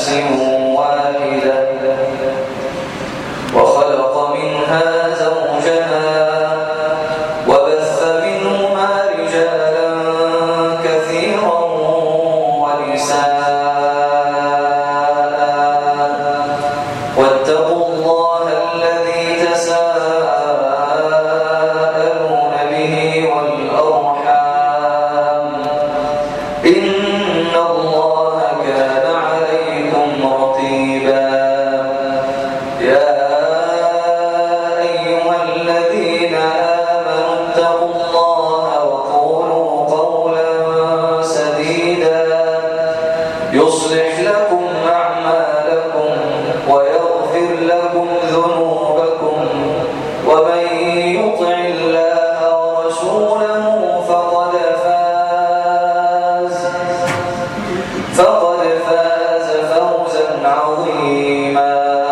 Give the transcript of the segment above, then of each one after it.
نفس واحدة وخلق منها زوجها وبث منهما رجالا كثيرا ونساء واتقوا الله الذي تساءلون به والأرحام إن الله كان عليكم رقيبا يا أيها الذين آمنوا اتقوا الله وقولوا قولا سديدا يصلح لكم أعمالكم ويغفر لكم ذنوبكم ومن يطع الله ورسوله فقد فاز فقد فاز فوزا عظيما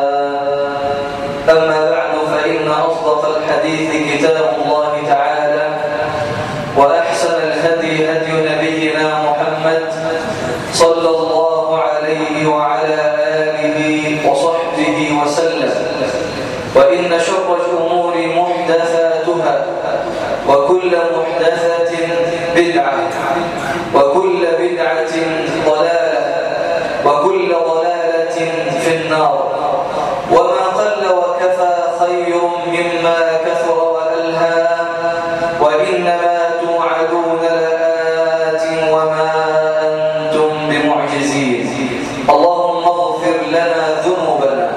أما بعد فإن أصدق الحديث كتاب الله تعالى وأحسن الهدي هدي نبينا محمد صلى الله عليه وعلى آله وصحبه وسلم وإن شر الأمور محدثاتها وكل محدثة بدعة وكل بدعة ضلالة وكل ضلالة في النار وما قل وكفى خير مما كثر وألهى وإنما توعدون لآت وما أنتم بمعجزين اللهم اغفر لنا ذنوبنا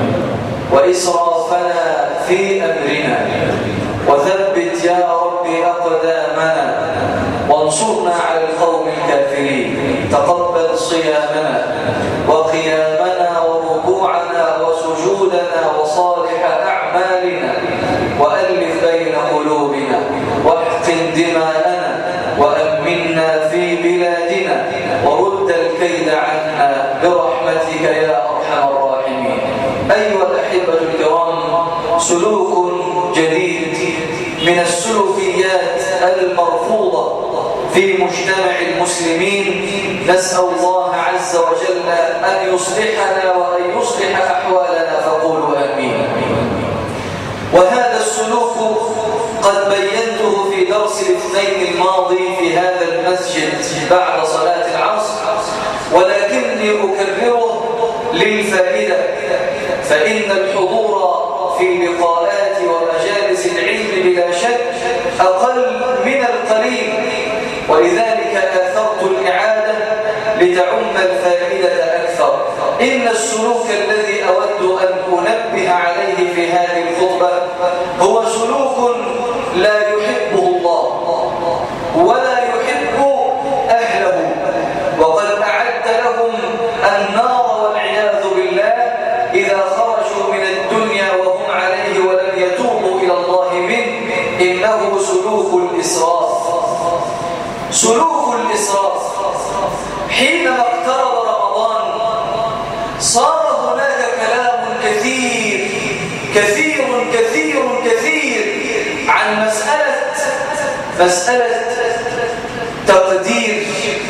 وإسرافنا في أمرنا وثبت يا رب أقدامنا وانصرنا على القوم الكافرين تقبل صيامنا وقيامنا وركوعنا وسجودنا وصالح أعمالنا وألف بين قلوبنا واحقن دماءنا وأمنا في بلادنا ورد الكيد عنا برحمتك يا أرحم الراحمين أيها الأحبة الكرام سلوك جديد من السلوكيات المرفوضة في مجتمع المسلمين نسأل الله عز وجل أن يصلحنا وأن يصلح أحوالنا فقولوا آمين وهذا السلوك قد بينته في درس الاثنين الماضي في هذا المسجد بعد صلاة العصر ولكني أكرره للفائدة فإن الحضور في لقاءات ومجالس العلم بلا شك أقل من القليل ولذلك آثرت الإعادة لتعم الفائدة أكثر إن السلوك الذي أود أن أنبه عليه في هذه الخطبة هو سلوك لا يحبه الله ولا يحب أهله وقد أعد لهم النار والعياذ بالله إذا خرجوا من الدنيا وهم عليه ولم يتوبوا إلى الله منه إنه سلوك الإسراف سلوك الإسراف حينما اقترب رمضان صار هناك كلام كثير كثير كثير كثير عن مسألة مسألة تقدير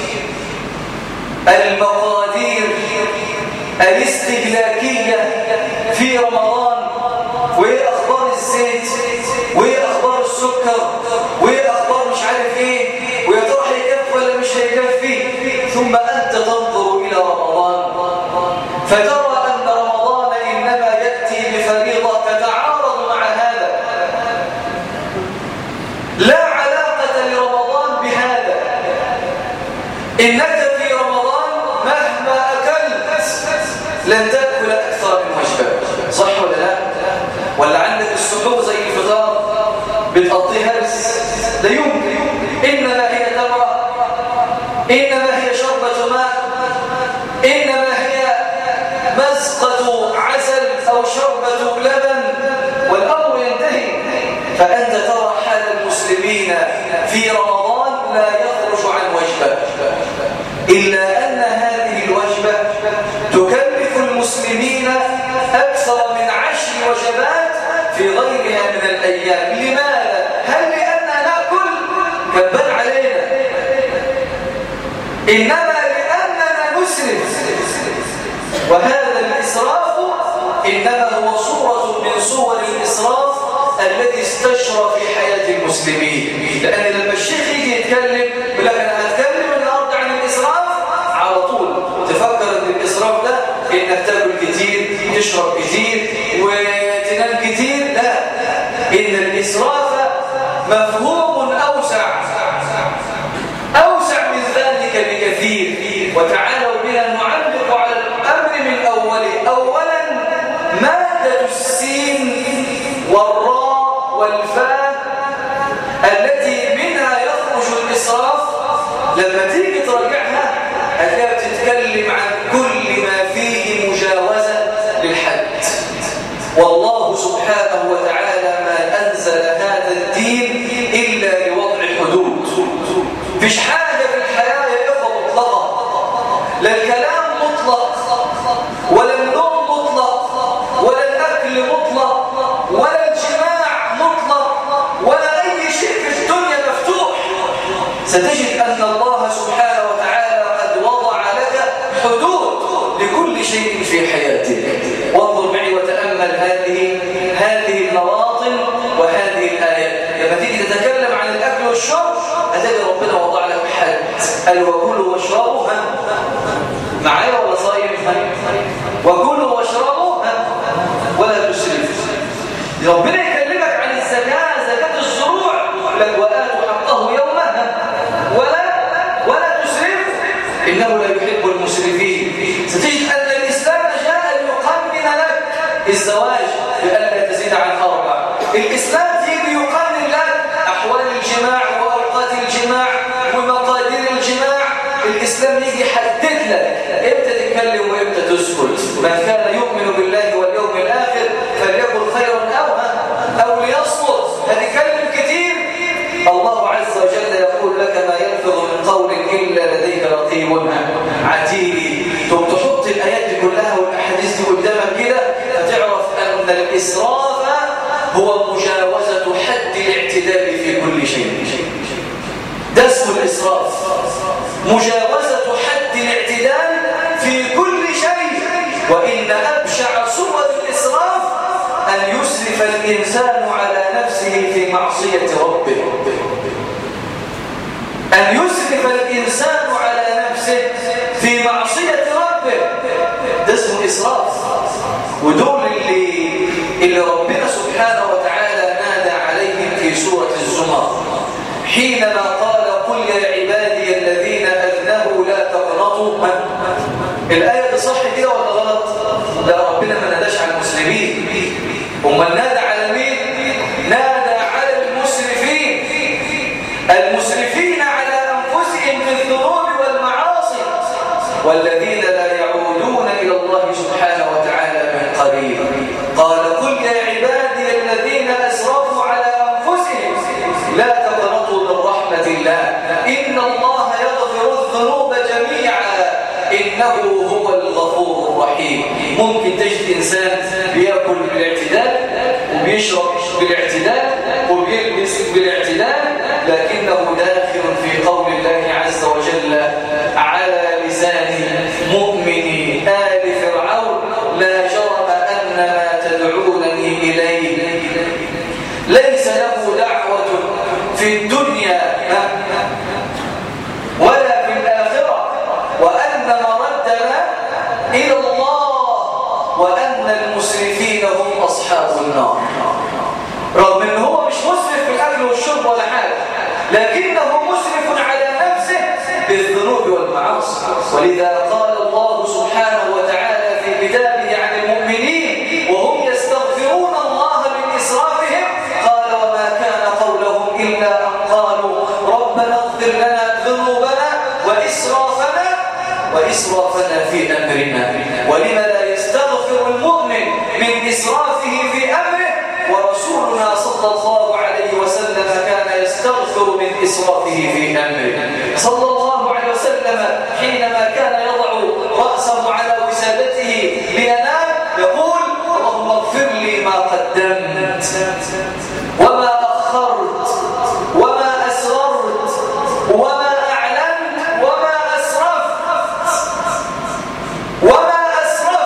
المقادير الاستهلاكية في رمضان وايه اخبار الزيت وايه اخبار السكر وايه اخبار مش عارف ايه ويا ترى هيكفي ولا مش هيكفي ثم انت تنظر الى رمضان فترى ان رمضان انما ياتي بفريضه تتعارض مع هذا لا علاقه لرمضان بهذا انك في رمضان مهما اكلت لن تاكل اكثر من وجبه صح ولا لا ولا عندك السحور زي الفطار بتقضيها بس لا يمكن انما هي تمره انما هي شربه ماء انما هي مسقه عسل او شربه لبن والامر ينتهي فانت ترى حال المسلمين في رمضان لا يخرج عن وجبه الا ان هذه الوجبه تكلف المسلمين اكثر من عشر وجبات في غيرها من الايام لماذا هل لاننا ناكل كبان علينا انما لاننا نسرف وهذا الإسراف إنما هو صورة من صور الإسراف الذي استشرى في حياة المسلمين لأن لما الشيخ يجي يتكلم يقول لك أنا هتكلم النهارده عن الإسراف على طول تفكر أن الإسراف ده إنك تاكل كتير تشرب كتير وتنام كتير لا إن الإسراف مفهوم أوسع أوسع من ذلك بكثير وتعالوا بنا نعلق على الأمر من أوله أولا مادة السين والراء والفاء التي منها يخرج الإسراف لما تيجي تراجعها هتلاقيها بتتكلم عن كل ما فيه مجاوزة للحد والله سبحانه وتعالى ما أنزل هذا الدين إلا لوضع حدود فيش حاجة في الحياة يا إخوة مطلقة لا الكلام مطلق ولا النوم مطلق ولا الأكل مطلق ولا الجماع مطلق ولا أي شيء في الدنيا مفتوح ستجد أن الله سبحانه وتعالى قد وضع لك حدود لكل شيء في حياتك وانظر معي وتأمل هذه هذه المواطن وهذه الآيات لما تيجي تتكلم عن الأكل والشرب هتجد ربنا وضع لك حد قال وكلوا واشربوا ها معايا ولا صايم وكلوا واشربوا ها ولا تسرفوا ربنا يكلمك عن الزكاة زكاة الزروع لك وآتوا حقه يومها ولا ولا تسرفوا إنه لا يحب المسرفين ستجد أن الإسلام جاء ليقنن لك الزواج بألا تزيد عن أربع الإسلام يجي يقنن لك أحوال الجماع وأوقات الجماع ومقادير الجماع الإسلام يجي يحدد لك إمتى تتكلم وإمتى تسكت من كان يؤمن بالله واليوم الآخر فليقل خيرا أو أو ليصمت هتكلم كتير الله عز وجل يقول لك ما يلفظ من قول إلا لديك رقيب عتيد ثم تحط الآيات دي كلها والأحاديث دي قدامك كده فتعرف أن الإسراف هو مجاوزة حد الاعتدال في كل شيء ده اسمه الإسراف مجاوزة حد الاعتدال في كل شيء وإن أبشع صور الإسراف أن يسرف الإنسان على نفسه في معصية ربه أن يسرف الإنسان على نفسه في معصية ربه ده اسمه إسراف ودول اللي, اللي ربنا سبحانه وتعالى نادى عليهم في سورة الزمر حينما قال قل يا عبادي الذين أذنبوا لا تقنطوا الآية دي صح كده ولا غلط؟ لا ربنا ما ناداش على المسلمين أمال نادى على مين؟ نادى على المسرفين المسرفين على أنفسهم بالذنوب والمعاصي والذين لا يعودون إلى الله سبحانه وتعالى من قريب قال قل يا عبادي الذين أسرفوا على أنفسهم لا تقنطوا من رحمة الله إن الله يغفر الذنوب جميعا إنه هو الغفور الرحيم ممكن تجد إنسان بيأكل بالاعتدال وبيشرب بالاعتدال وبيلبس بالاعتدال لكنه داخل في قول الله عز وجل على لسان مؤمن آل فرعون لا جرم أن ما تدعونني إليه ليس له دعوة في الدنيا ولا في الآخرة وأن مردنا إلى الله وأن المسرفين هم أصحاب النار رغم أنه هو مش مسرف في الأكل والشرب ولا حاجة لكنه مسرف على نفسه بالذنوب والمعاصي ولذا قال الله سبحانه وتعالى في كتابه عن المؤمنين وهم يستغفرون الله من إسرافهم قال وما كان قولهم إلا أن قالوا ربنا اغفر لنا ذنوبنا وإسرافنا وإسرافنا في أمرنا ولم لا يستغفر المؤمن من إسرافه في أمره ورسولنا صلى الله عليه وسلم كان يستغفر من إسرافه في أمره صلى الله عليه وسلم حينما كان يضع رأسه على وسادته لينام يقول اللهم اغفر لي ما قدمت وما أخرت وما أسررت وما أعلنت وما أسرفت وما أسرفت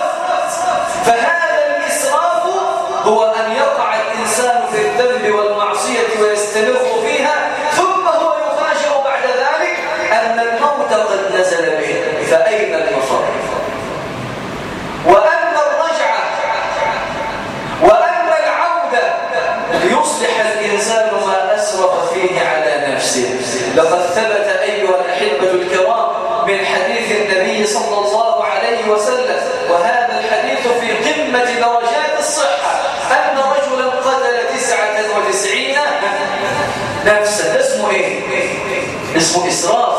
من حديث النبي صلى الله عليه وسلم وهذا الحديث في قمة درجات الصحة أن رجلا قتل تسعة وتسعين نفسا اسمه إيه؟ اسمه إسراف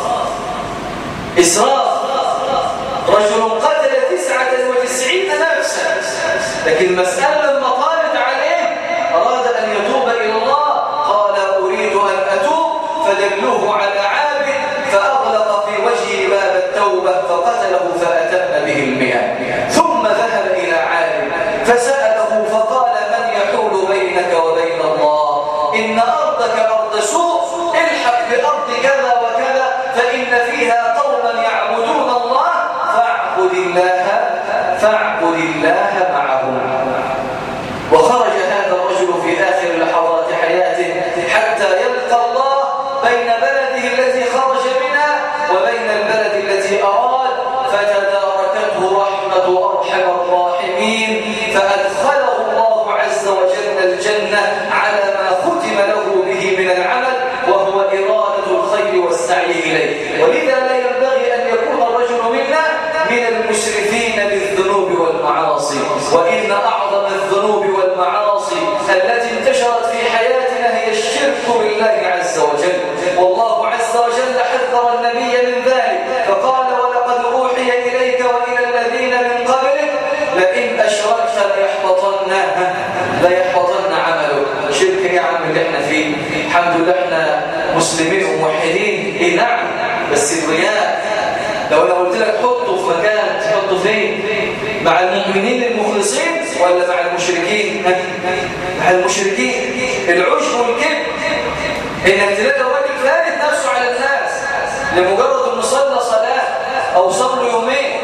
إسراف رجل قتل تسعة وتسعين نفسا لكن المسألة لما طالت عليه أراد أن يتوب إلى الله قال أريد أن أتوب فدلوه على عابد فأغلق في وجهه باب التوبة فقتله فأتم به المئة ثم ذهب إلى عالم فسأله فقال من يحول بينك وبين الله إن أرضك أرض سوء الحق بأرض كذا وكذا فإن فيها قوما يعبدون الله فاعبد الله فاعبد الله معهم وخرج هذا الرجل في آخر لحظات حياته حتى يلقى الله بين بلده الذي خرج منها وبين البلد الذي أراد فتداركته رحمة أرحم الراحمين فأدخله الله عز وجل الجنة على ما ختم له به من العمل وهو إرادة الخير والسعي إليه ولذا لا ينبغي أن يكون الرجل منا من المشرفين بالذنوب والمعاصي وإن أعظم الذنوب والمعاصي التي انتشرت في حياتنا هي الشرك بالله عز وجل والله عز وجل حذر النبي من ذلك فقال ولقد أوحي إليك وإلى الذين من قبلك لئن أشركت ليحبطن ليحبطن عملك شرك يا عم اللي احنا فيه الحمد لله احنا مسلمين وموحدين اي نعم بس الرياء لو انا قلت لك حطه في مكان تحطه فين مع المؤمنين المخلصين ولا مع المشركين مع المشركين العجب والكذب انك تلاقي راجل فارد نفسه على الناس لمجرد انه صلى صلاه او صلى يومين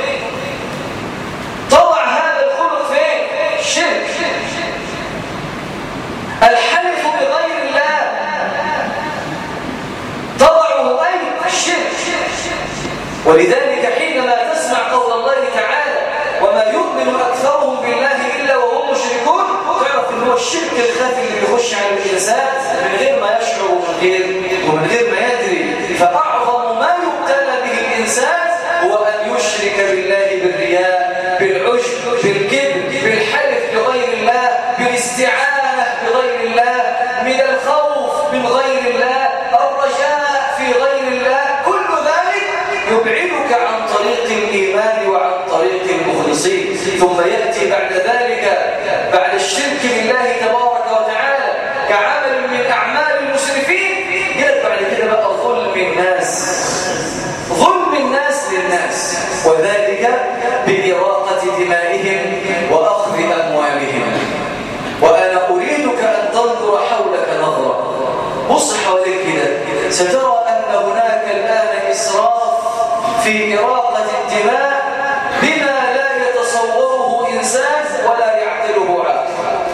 طبع هذا الخلق فين الشرك الحلف بغير الله طبعه أي الشرك ولذلك حينما تسمع قول الله تعالى وما يؤمن أكثرهم بالله إلا وهم مشركون تعرف أن هو الشرك الخفي اللي بيخش على الإنسان من غير ما يشعر ومن غير, ومن غير ما يدري فأعظم ما يبتلى به الإنسان هو أن يشرك بالله بالرياء بالعجب بالكذب بالحلف بغير الله بالاستعانة بغير الله من الخوف من غير الله الرجاء في غير الله كل ذلك يبعدك عن طريق الإيمان وعن طريق المخلصين ثم يأتي بعد ذلك بعد الشرك بالله تبارك وتعالى كعمل من أعمال المسرفين يأتي بعد كده بقى ظلم الناس ظلم الناس للناس وذلك بإراقة دمائهم وأخذ أموالهم وأنا أريدك أن تنظر حولك نظرة بص حواليك كده سترى أن هناك الآن إسراف في إراقة الدماء بما لا يتصوره إنسان ولا يعقله عقل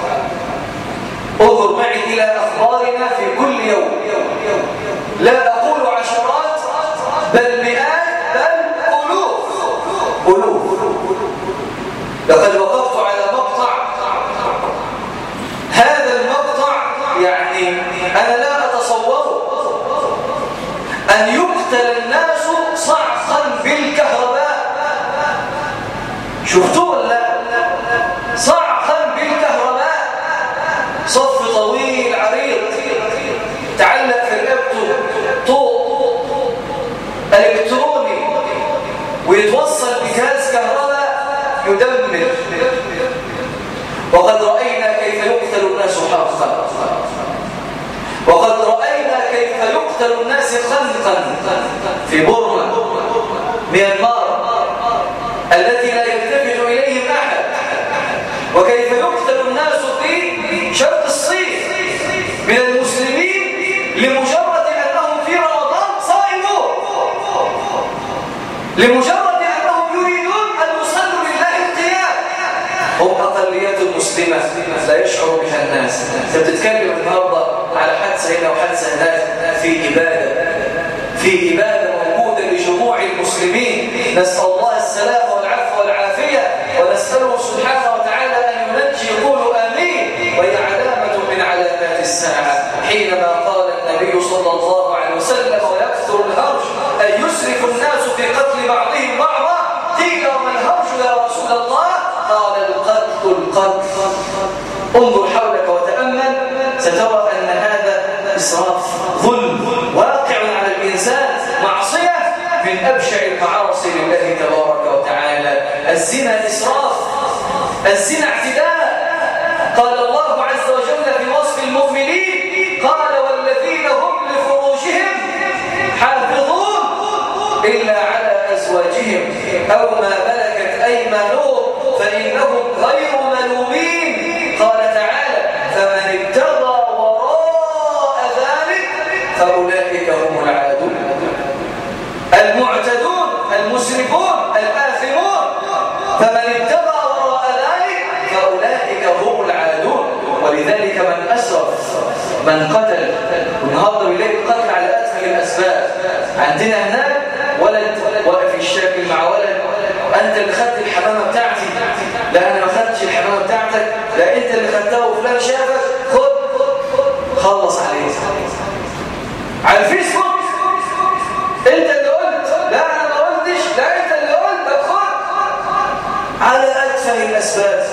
انظر معي إلى أخبارنا في كل يوم لا أقول عشرات بل مئات بل ألوف ألوف لقد وقفت على مقطع هذا المقطع يعني أنا لا أتصوره أن يقتل الناس صعقا بالكهرباء شفتوه ولا صعقا بالكهرباء صف طويل عريض تعلق في رقبته طوق الكتروني ويتوصل بجهاز كهرباء يدمر وقد رأينا كيف يقتل الناس حرقا وقد رأينا كيف يقتل الناس خنقا في بورما ميانمار التي لا يلتفت إليهم أحد وكيف يقتل الناس في شرق الصين من المسلمين لمجرد أنهم في رمضان صائمون لمجرد أنهم يريدون أن يصلوا لله القيام هم أقليات مسلمة لا يشعر بها الناس أنت بتتكلم النهاردة على حادثة هنا وحادثة هناك في إبادة في إبادة موجودة لجموع المسلمين نسأل الله السلامة والعفو والعافية ونسأله سبحانه وتعالى أن ينجي يقول آمين وهي علامة من علامات الساعة حينما قال النبي صلى الله عليه وسلم ويكثر الهرج أن يسرف الناس القتل انظر حولك وتأمل سترى أن هذا إسراف ظلم واقع على الإنسان معصية من أبشع المعاصي لله تبارك وتعالى الزنا إسراف الزنا اعتداء قال الله عز وجل في وصف المؤمنين قال والذين هم لفروجهم حافظون إلا على أزواجهم أو ما ملكت أيمانهم فإنهم غير ملومين قال تعالى فمن ابتغى وراء ذلك فأولئك هم العادون المعتدون المسرفون الآثمون فمن ابتغى وراء ذلك فأولئك هم العادون ولذلك من أسرف من قتل والنهارده بيلاقي القتل على أسفل الأسباب عندنا هناك ولد واقف الشاكل مع ولد أنت اللي خدت الحمامة بتاعتي لا أنا ما خدتش الحمامة بتاعتك لا أنت اللي خدتها وفلان شافك خد خلص عليه على الفيسبوك أنت اللي قلت لا أنا ما قلتش لا أنت اللي قلت طب خد على أتفه الأسباب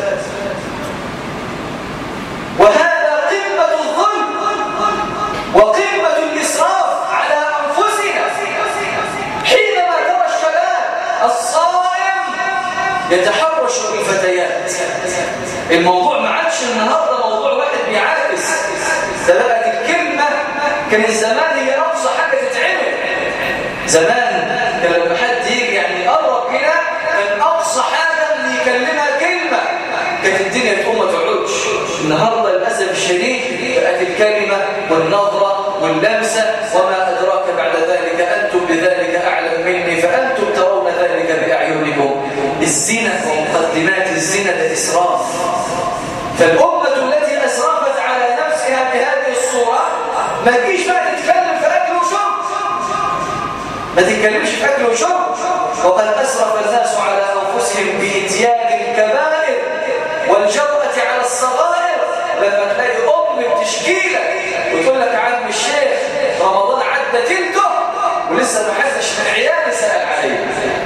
وهذا قمة الظلم وقمة الإسراف على أنفسنا حينما ترى الشباب الصائم يتحرش بالفتيات الموضوع ما عادش النهارده موضوع واحد بيعاكس ده بقت الكلمة كان زمان هي أقصى حاجة تتعمل زمان كان لما حد يجي يعني يقرب كده كان أقصى حاجة اللي يكلمها كلمة كانت الدنيا تقوم ما تقعدش النهارده للأسف الشديد بقت الكلمة والنظرة واللمسة وما أدراك بعد ذلك أنتم بذلك أعلم مني فأنتم ترون ذلك بأعينكم الزنا ومقدمات الزنا الإسراف فالأمة التي أسرفت على نفسها بهذه الصورة ما تجيش بقى تتكلم في أكل وشرب ما تتكلمش في أكل وشرب وقد أسرف الناس على أنفسهم بإتيان الكبائر والجرأة على الصغائر لما تلاقي أم بتشكيلك وتقول لك عم الشيخ رمضان عدى تلته ولسه ما حدش من عيالي سأل عليه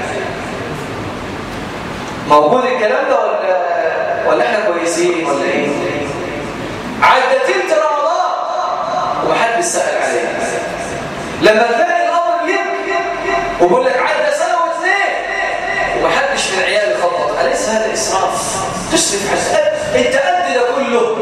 موجود الكلام ده ولا ولا احنا كويسين ولا ايه عدى تلت رمضان ومحدش سأل عليه لما تلاقي الامر يبكي ويقول لك عدى سنه واثنين ومحدش من عيالي خبط اليس هذا اسراف تسرف حساب انت قد ده كله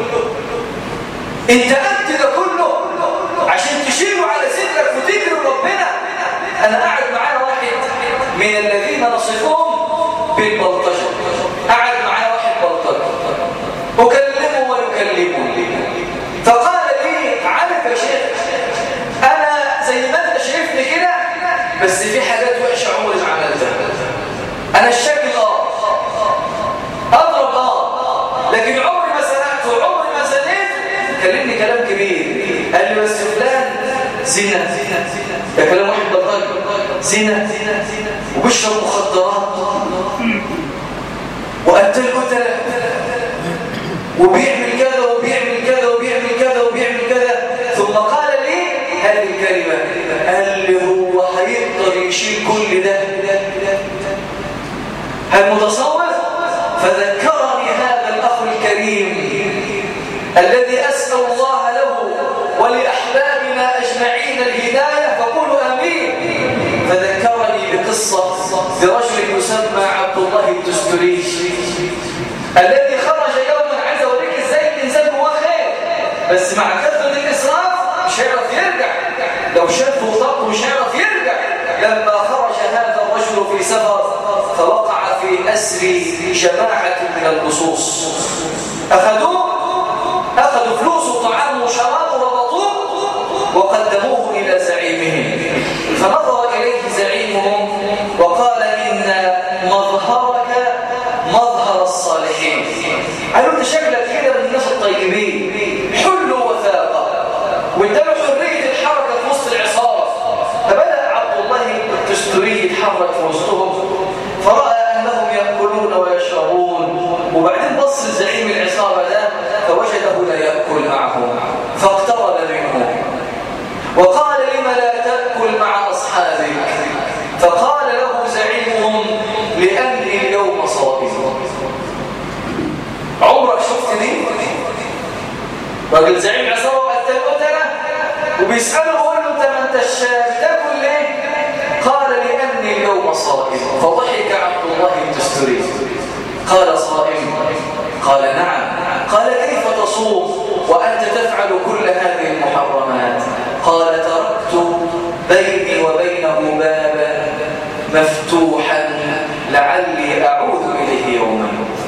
انت قد ده كله عشان تشيله على صدرك وتجري ربنا انا قاعد معانا واحد من الذين نصفهم بالبلطجه قاعد معايا واحد بلطجه اكلمه ويكلمني فقال لي عارف يا شيخ انا زي ما انت شايفني كده بس في حاجات وحشه عمري ما عملتها انا الشكل اه اضرب اه لكن عمري ما سرقت وعمري ما زنيت كلمني كلام كبير قال لي بس فلان زنا ده كلام واحد بلطجي زنا وبيشرب مخدرات وقتل قتله وبيعمل كذا وبيعمل كذا وبيعمل كذا وبيعمل كذا ثم قال لي هذه الكلمة قال لي هو هيقدر يشيل كل ده هل متصور فذكرني هذا الأخ الكريم الذي أسأل الله له ولأحبابنا أجمعين الهداية فقولوا آمين فذكرني بقصة برجل يسمى عبد الله الدستوري الذي خرج يوما عايز اوريك ازاي الانسان جواه خير بس مع كثره الاسراف مش هيعرف يرجع لو شافه وطاقه مش هيعرف يرجع لما خرج هذا الرجل في سفر فوقع في اسر جماعه من اللصوص اخذوه اخذوا فلوسه وطعامه وشرابه وربطوه وقدموه الى زعيمهم فنظر اليه زعيمهم وقال ان مظهرك مظهر الصالحين قالوا انت شكلك كده من الناس الطيبين حل وثاقه واداله حريه الحركه في وسط العصابه فبدا عبد الله الدستوري يتحرك في وسطهم فراى انهم ياكلون ويشربون وبعدين بص لزعيم العصابه ده فوجده لا ياكل معهم فاقترب منه وقال لم لا تاكل مع اصحابك فقال له زعيمهم لاني اليوم صائم شفت دي راجل زعيم عصابه قتل قتله وبيساله بيقول له انت ما انتش بتاكل ليه قال لاني اليوم صائم فضحك عبد الله الدستوري قال صائم قال نعم قال كيف تصوم وانت تفعل كل هذه المحرمات قال تركت بيني وبينه بابا مفتوحا لعلي اعود اليه يوما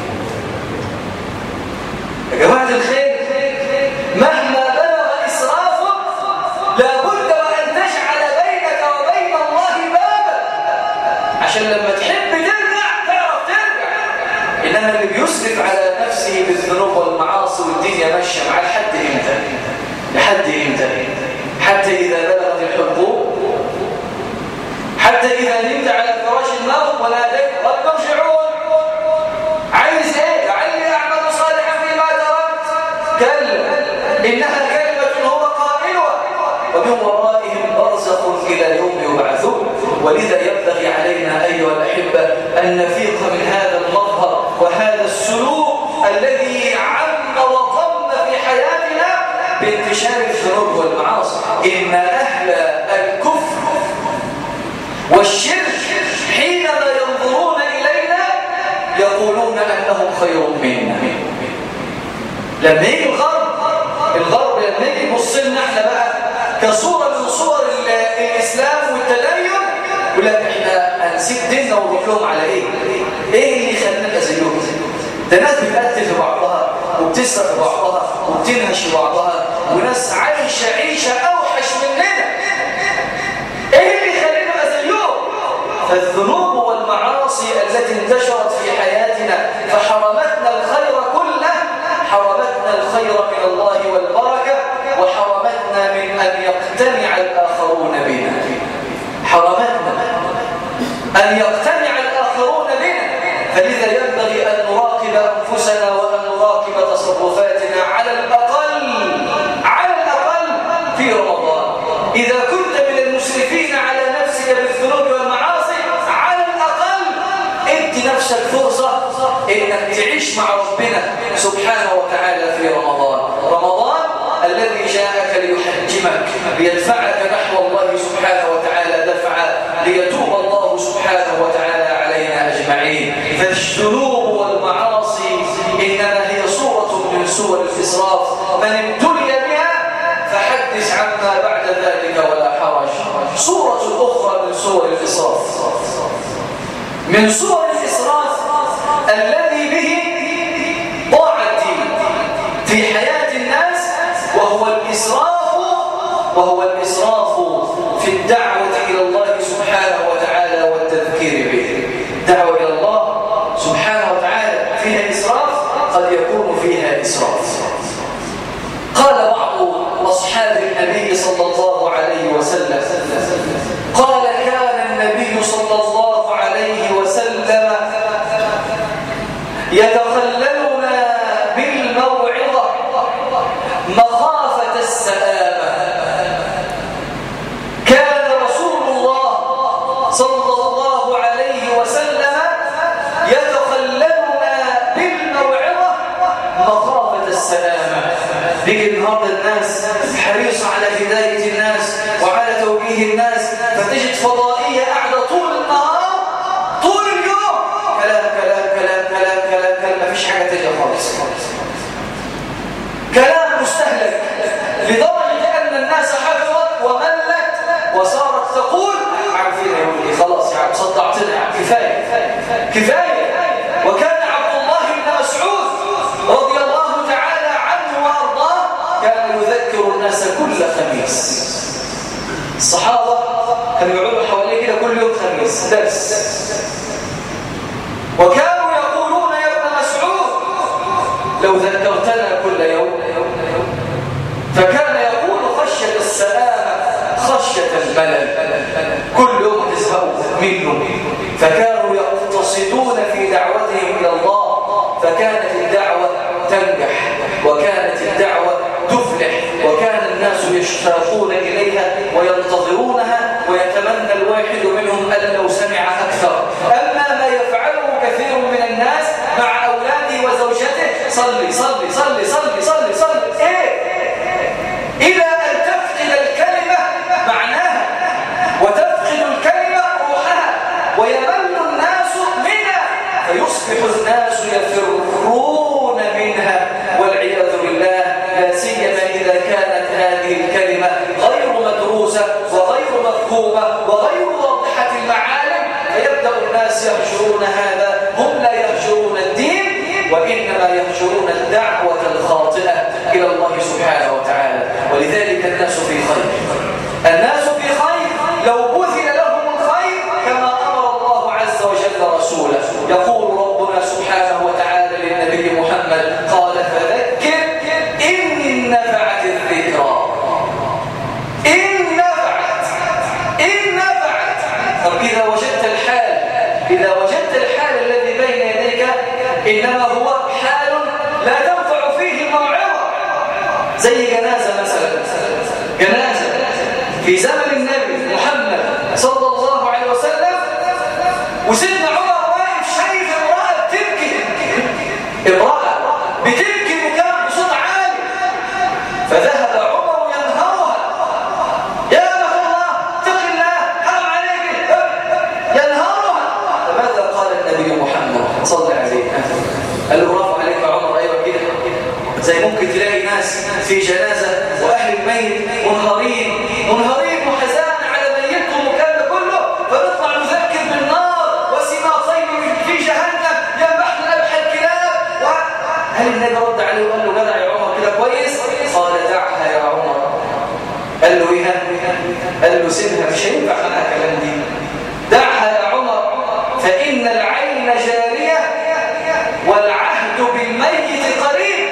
يا جماعه الخير مهما بلغ إسرافك لابد وأن تجعل بينك وبين الله بابا عشان لما تحب ترجع تعرف ترجع إنما اللي بيسرف على نفسه بالذنوب والمعاصي والدنيا ماشية معاه لحد إمتى؟ لحد إمتى؟ حتى إذا بلغت الحبوب حتى إذا نمت على فراش الموت وناديت رب ارجعون عايز ايه؟ لعلي اعمل صالحا فيما تركت كلا انها كلمه هو قائلها ومن ورائهم برزخ الى يوم يبعثون ولذا ينبغي علينا ايها الاحبه ان نفيق من هذا المظهر وهذا السلوك الذي عم وطم في حياتنا بانتشار الذنوب والمعاصي ان اهل الكفر والشرك حينما ينظرون إلينا يقولون أنهم خير منا لما يجي الغرب الغرب لما يجي يبص لنا احنا بقى كصورة من صور ال- الإسلام والتدين يقول لك احنا هنسيب ديننا ونروح لهم على ايه؟ ايه اللي يخلينا زيهم؟ ده ناس بتقتل في بعضها وبتسرق في بعضها وبتنهش في بعضها وناس عايشة عيشة أوحش مننا ايه اللي يخلينا نبقى زيهم فالذنوب والمعاصي التي انتشرت في حياتنا فحرمتنا الخير كله حرمتنا الخير من الله والبركه وحرمتنا من ان يقتنع الاخرون بنا حرمتنا ان يقتنع الاخرون بنا فلذا ينبغي ان نراقب انفسنا وان نراقب تصرفاتنا على الاقل على الاقل في رمضان اذا كنت من المسرفين على نفسك بالذنوب والمعاصي على الاقل ادي نفسك فرصه انك تعيش مع ربنا سبحانه وتعالى في رمضان رمضان الذي جاءك ليحجمك ليدفعك نحو الله سبحانه وتعالى دفعا ليتوب الله سبحانه وتعالى علينا اجمعين فالذنوب والمعاصي انما هي صوره من صور الاسراف من ابتلي بها فحدث عما بعد ذلك ولا حرج صورة أخرى من صور الإسراف من صور الإسراف الذي به ضاع الدين في حياة الناس وهو الإسراف وهو الإسراف في الدعوة إلى الله سبحانه وتعالى والتذكير به دعوة إلى الله سبحانه وتعالى فيها إسراف قد يكون فيها إسراف قال بعض أصحاب النبي صلى الله عليه وسلم قال كان النبي صلى الله عليه وسلم يتخللنا بالموعظة مخافة السآمة كان رسول الله صلى الله عليه وسلم يتخللنا بالموعظة مخافة السلامة بيجي النهارده الناس حريصة على هداية الناس وعلى توجيه الناس فتجد فضائية قاعدة طول النهار طول اليوم كلام كلام كلام كلام كلام كلام مفيش حاجة تانية خالص كلام مستهلك لدرجة أن الناس حفظت وملت وصارت تقول عارفين يقول لي خلاص يا عم صدعتنا يا عم كفاية كفاية وكان عبد الله بن مسعود رضي الله تعالى عنه وأرضاه كان يذكر الناس كل خميس الصحابة كانوا يقعدوا حواليه كده كل يوم خميس درس وكانوا يقولون يا ابن مسعود لو ذكرتنا كل يوم فكان يقول خشية السلامة خشية الملل كل يوم تزهقوا منه فكانوا يقتصدون في دعوتهم إلى الله فكانت الدعوة تنجح وكانت الدعوة تفلح وكان الناس يشتاقون إليها وينتظرونها ويتمنى الواحد منهم أن لو سمع أكثر أما ما يفعله كثير من الناس مع أولاده وزوجته صلي صلي ويصبح الناس يفرون منها والعياذ بالله لا سيما إذا كانت هذه الكلمة غير مدروسة وغير مفهومة وغير واضحة المعالم فيبدأ الناس يهجرون هذا هم لا يهجرون الدين وإنما يهجرون الدعوة الخاطئة إلى الله سبحانه وتعالى ولذلك الناس في خير الناس في خير لو بذل لهم الخير كما أمر الله عز وجل رسوله يقول ربنا سبحانه وتعالى للنبي محمد قال فذكر إن نفعت الذكرى إن نفعت إن نفعت طب إذا وجدت الحال إذا وجدت الحال الذي بين يديك إنما هو حال لا تنفع فيه الموعظة زي جنازة مثلا جنازة في زمن النبي محمد صلى الله عليه وسلم وسيدنا عمر واقف شايف امرأة بتبكي امرأة بتبكي بكام بصوت عالي فذهب عمر ينهرها يا أبا الله اتق الله حرم عليك ينهرها فماذا قال النبي محمد صلى عليه قال له برافو عليك يا عمر ايوه كده زي ممكن تلاقي ناس في جنازه واهل الميت منهارين منهارين وحزان على ميتهم والكلام ده كله فنطلع نذكر بالنار وسماطين في جهنم ينبحن ذبح الكلاب و... هل النبي رد عليه وقال له جدع يا عمر كده كويس؟ قال دعها يا عمر قال له ايه قال له سيبها مش هينفع معاها كلام دي دعها يا عمر فإن العين جارية والعهد بالميت قريب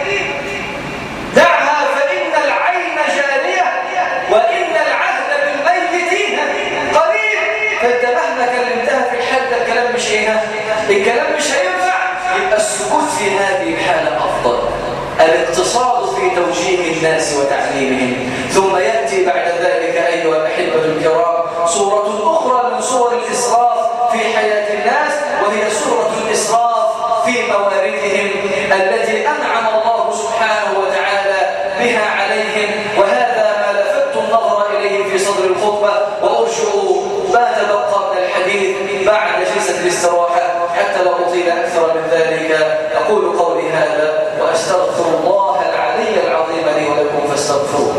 دعها فإن العين جارية وإن العهد بالميت قريب فانت مهما كلمتها في الحال ده الكلام مش ايه الكلام مش هينفع يبقى السكوت في هذه الحالة أفضل الاقتصاد في توجيه الناس وتعليمهم ثم يأتي بعد ذلك أيها الأحبة الكرام صورة أخرى من صور الإسراف في حياة الناس وهي صورة الإسراف في مواردهم التي أنعم الله سبحانه وتعالى بها عليهم وهذا ما لفت النظر إليه في صدر الخطبة وأرجو ما تبقى من الحديث بعد جلسة الاستراحة حتى لا أطيل أكثر من ذلك أقول قولي هذا وأستغفر الله العلي العظيم لي ولكم فاستغفروه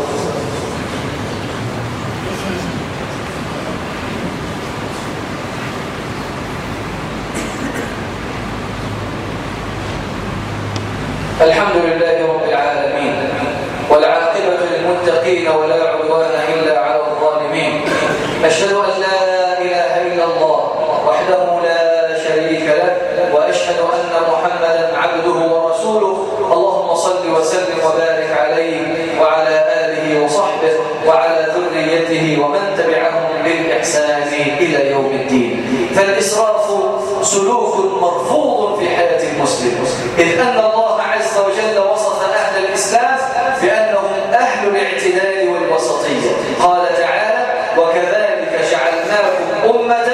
الحمد لله رب العالمين والعاقبة للمتقين ولا عدوان إلا على الظالمين أشهد أن لا إله إلا الله وحده لا شريك له وأشهد أن محمدا عبده ورسوله اللهم صل وسلم وبارك عليه وعلى آله وصحبه وعلى ذريته ومن تبعهم بالإحسان إلى يوم الدين فالإسراف سلوك مرفوض في حياة المسلم إذ أن الله عز وجل وصف أهل الإسلام بأنهم أهل الاعتدال والوسطية قال تعالى وكذلك جعلناكم أمة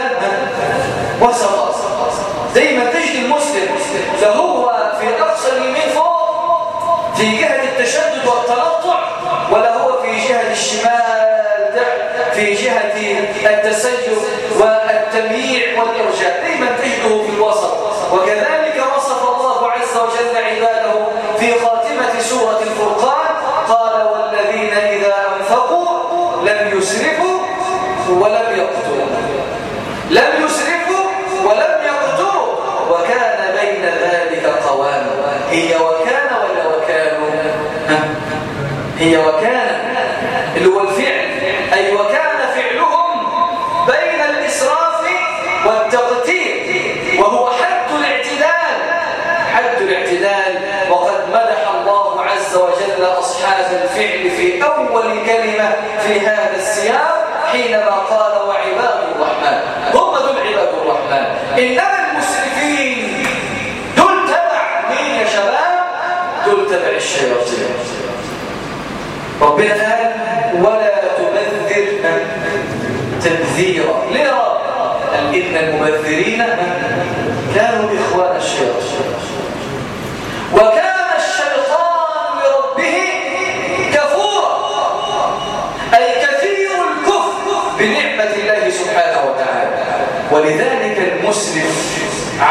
وسطا دايما تجد المسلم فهو في أقصى اليمين فوق في جهة التشدد والتنطع ولا هو في جهة الشمال تحت في جهة التسيب والتمييع والإرجاء دايما تجده في الوسط وكذلك وصف الله عز وجل عباده في خاتمة سورة الفرقان قال والذين إذا أنفقوا لم يسرفوا ولم يقتروا لم يسرفوا ولم يقتروا وكان بين ذلك قواما هي وكان ولا وكانوا هي وكان اللي هو الفعل أي وكان فعلهم بين الإسراف والتقتير وهو حد الاعتدال حد الاعتدال وقد مدح الله عز وجل أصحاب الفعل في أول كلمة في هذا السياق حينما قال وعباد الرحمن هم دول عباد الرحمن إنما المسرفين دول تبع مين يا شباب دول تبع الشياطين ربنا قال ولا تبذر تبذيرا ليه يا رب قال إن المبذرين كانوا إخوان الشياطين وكان الشيطان لربه كفورا أي كثير الكفر بنعمة الله سبحانه وتعالى ولذلك المسلم على نفسه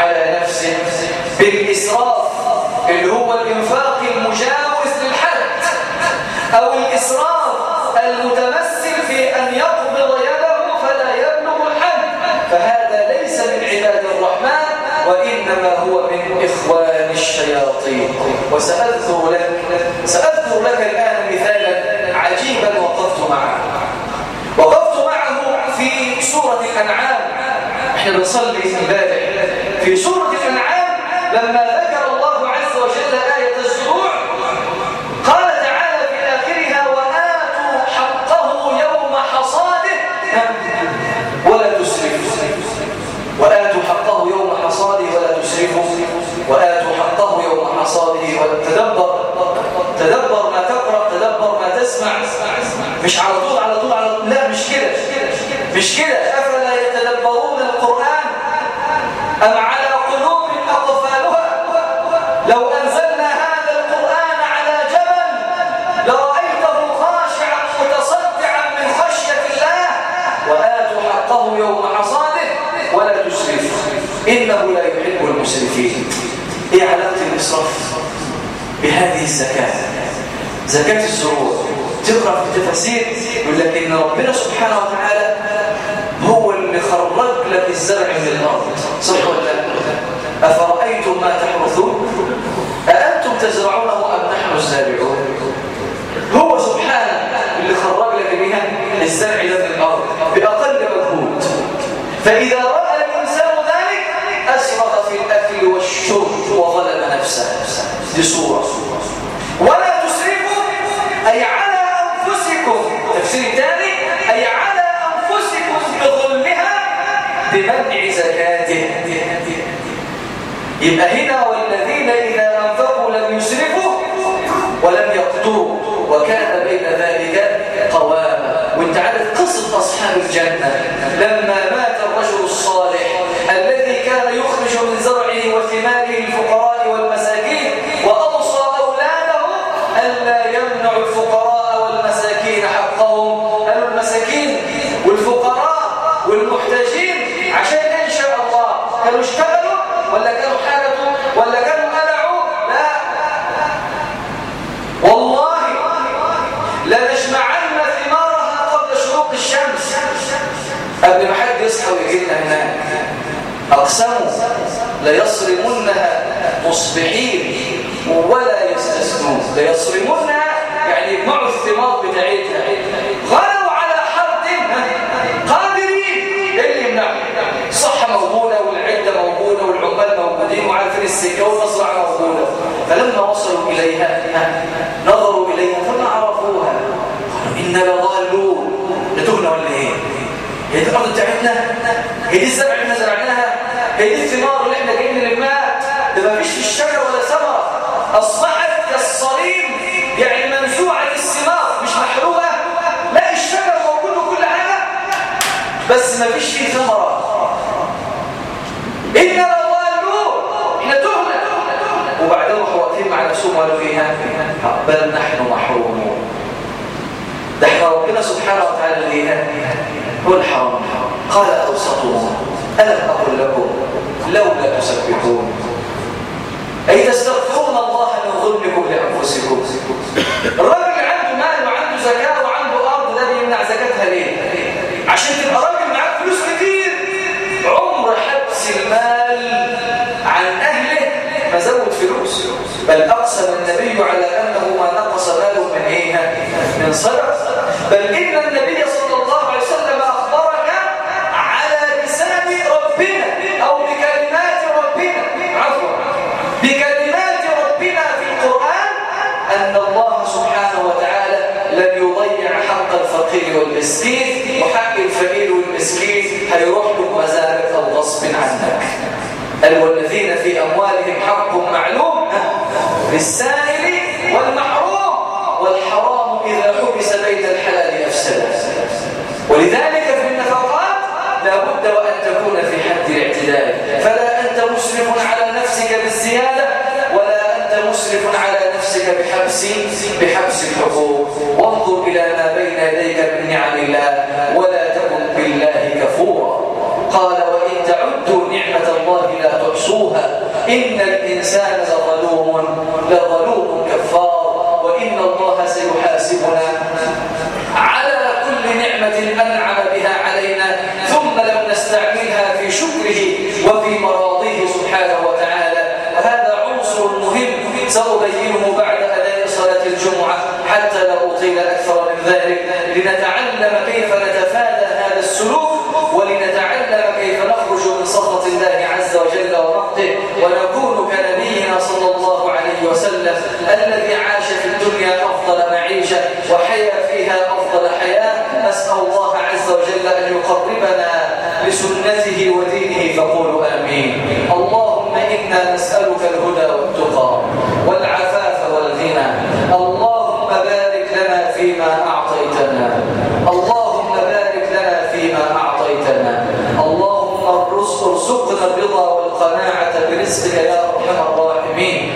نفسه بالإسراف اللي هو الإنفاق المجاوز للحد أو الإسراف المتمثل في أن يقبض يده فلا يبلغ الحد فهذا ليس من عباد الرحمن وإنما هو من إخوان الشياطين وسأذكر لك سأذكر لك الآن مثالا عجيبا وقفت معه وقفت معه في سورة الأنعام احنا بنصلي امبارح في سورة الأنعام لما ذكر الله عز وجل آية الزروع قال تعالى في آخرها وآتوا حقه يوم حصاده ولا تسرفوا وآتوا حقه يوم حصاده ولا تسرفوا وآتوا حقه يوم حصاده وتدبر تدبر ما تقرأ تدبر ما تسمع مش على طول على طول على طول لا مش كده مش كده أفلا يتدبرون القرآن أم على قلوب أقفالها لو أنزلنا هذا القرآن على جبل لرأيته خاشعا متصدعا من خشية الله وآتوا حقه يوم حصاده ولا تسرفوا إنه لا يحب المسرفين إيه علاقة الإسراف بهذه الزكاة زكاة الزروع تقرأ في التفاسير يقول لك إن ربنا سبحانه وتعالى هو اللي خرج لك الزرع من الأرض صح ولا لا؟ أفرأيتم ما تحرثون أأنتم تزرعونه أم نحن الزارعون هو سبحانه اللي خرج لك بها الزرع ده من الأرض بأقل مجهود فإذا رأى الإنسان ذلك أسرف في الأكل والشرب وظلم نفسه دي صورة ولا تسرفوا أي على أنفسكم تفسير ثاني أي على أنفسكم بظلمها بمنع زكاته يبقى هنا والذين إذا أنفقوا لم يسرفوا ولم يقتروا وكان بين ذلك قواما وانت عارف قصة أصحاب الجنة لما مات الرجل الصالح الذي كان يخرج من زرعه وثماره الفقراء والمساكين وأوصى أولاده ألا يمنع الفقراء والمساكين حقهم قالوا المساكين والفقراء والمحتاجين عشان إن شاء الله كانوا اشتغلوا ولا كانوا حالتوا ولا كانوا قلعوا لا والله لنجمعن ثمارها قبل شروق الشمس قبل ما حد يصحى ويجي لنا هناك أقسموا ليصرمنها مصبحين ولا يستثنون ليصرمنها يعني يجمعوا الثمار بتاعتها غلوا على حرد قادرين ايه اللي يمنعهم الصحة موجودة والعدة موجودة والعمال موجودين وعارفين السكة والمزرعة موجودة فلما وصلوا إليها نظروا إليها فما عرفوها قالوا إنا لضالون لتهنا ولا إيه؟ هي دي الأرض بتاعتنا؟ هي دي الزرع اللي احنا زرعناها؟ هي دي الثمار اللي احنا جايين نلمها؟ ده ما فيش في الشجر ولا ثمرة أصبحت كالصليم يعني منزوعة الثمار مش محروقة لا الشجر موجود وكل حاجة بس ما فيش فيه ثمرة إنا لضالون احنا تهنا وبعدين راحوا واقفين مع نفسهم وقالوا فيها بل نحن محرومون ده احنا ربنا سبحانه وتعالى ليها هو الحرام قال أوسطهم ألم أقل لكم لولا تسبحون أي تستغفرون الله من ظلمكم لأنفسكم الراجل عنده مال وعنده زكاة وعنده أرض ده بيمنع زكاتها ليه؟ عشان تبقى راجل معاك فلوس كتير عمر حبس المال عن أهله ما زود فلوس بل أقسم النبي على أنه ما نقص ماله من إيه؟ من صدق بل إن النبي صلى الله عليه وسلم أخبرك على لسان ربنا أو بكلمات ربنا عفوا بكلمات ربنا في القرآن أن الله سبحانه وتعالى لن يضيع حق الفقير والمسكين وحق الفقير والمسكين هيروح له مزارك أو غصب عنك قال والذين في أموالهم حق معلوم للسائل والمحروم والحرام إذا حبس بين الحلال أفسده ولذلك في النفقات لابد وأن تكون في حد الاعتدال فلا أنت مسرف على نفسك بالزيادة ولا أنت مسرف على نفسك بحبس بحبس الحقوق وانظر إلى ما بين يديك من نعم الله ولا تكن بالله كفورا قال وإن تعدوا نعمة نعمة الله لا تحصوها إن الإنسان لظلوم لظلوم كفار وإن الله سيحاسبنا على كل نعمة أنعم بها علينا ثم لم نستعملها في شكره وفي مراضيه سبحانه وتعالى وهذا عنصر مهم سأبينه بعد أداء صلاة الجمعة حتى لا أطيل أكثر من ذلك لنتعلم كيف نتفادى هذا السلوك ولنتعلم كيف نخرج من سخط الله عز وجل ورقه ونكون كنبينا صلى الله عليه وسلم الذي عاش في الدنيا أفضل معيشة وحيا فيها أفضل حياة أسأل الله عز وجل أن يقربنا لسنته ودينه فقولوا آمين اللهم إنا نسألك الهدى والتقى والعفاف والغنى اللهم بارك لنا فيما أعطيتنا اللهم بارك لنا فيما أعطيتنا اللهم ارزقنا الرضا والقناعة برزقك يا أرحم الراحمين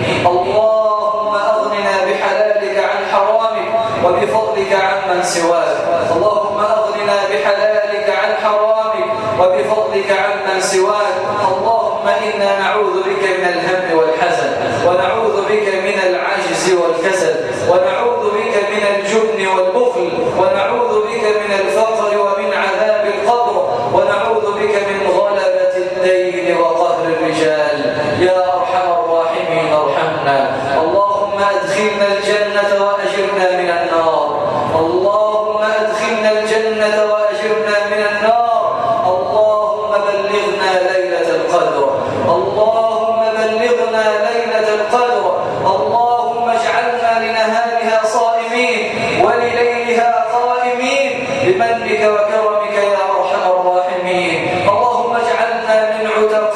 اللهم أغننا بحلالك عن حرامك وبفضلك عمن سواك اللهم أغننا بحلالك عن حرامك وبفضلك عمن سواك اللهم إنا نعوذ بك من الهم والحزن ونعوذ بك من العجز والكسل ونعوذ بك من الجبن والبخل ونعوذ بك من الفقر ومن عذاب القبر ونعوذ بك من غلبة الدين وقهر الرجال يا أرحم الراحمين ارحمنا اللهم أدخلنا الجنة وأجرنا من النار اللهم أدخلنا الجنة وأجرنا من النار اللهم بلغنا ليلة القدر اللهم بلغنا ليلة القدر اللهم اجعلنا لنهارها صائمين ولليلها قائمين بمنك وكرمك يا أرحم الراحمين اللهم اجعلنا من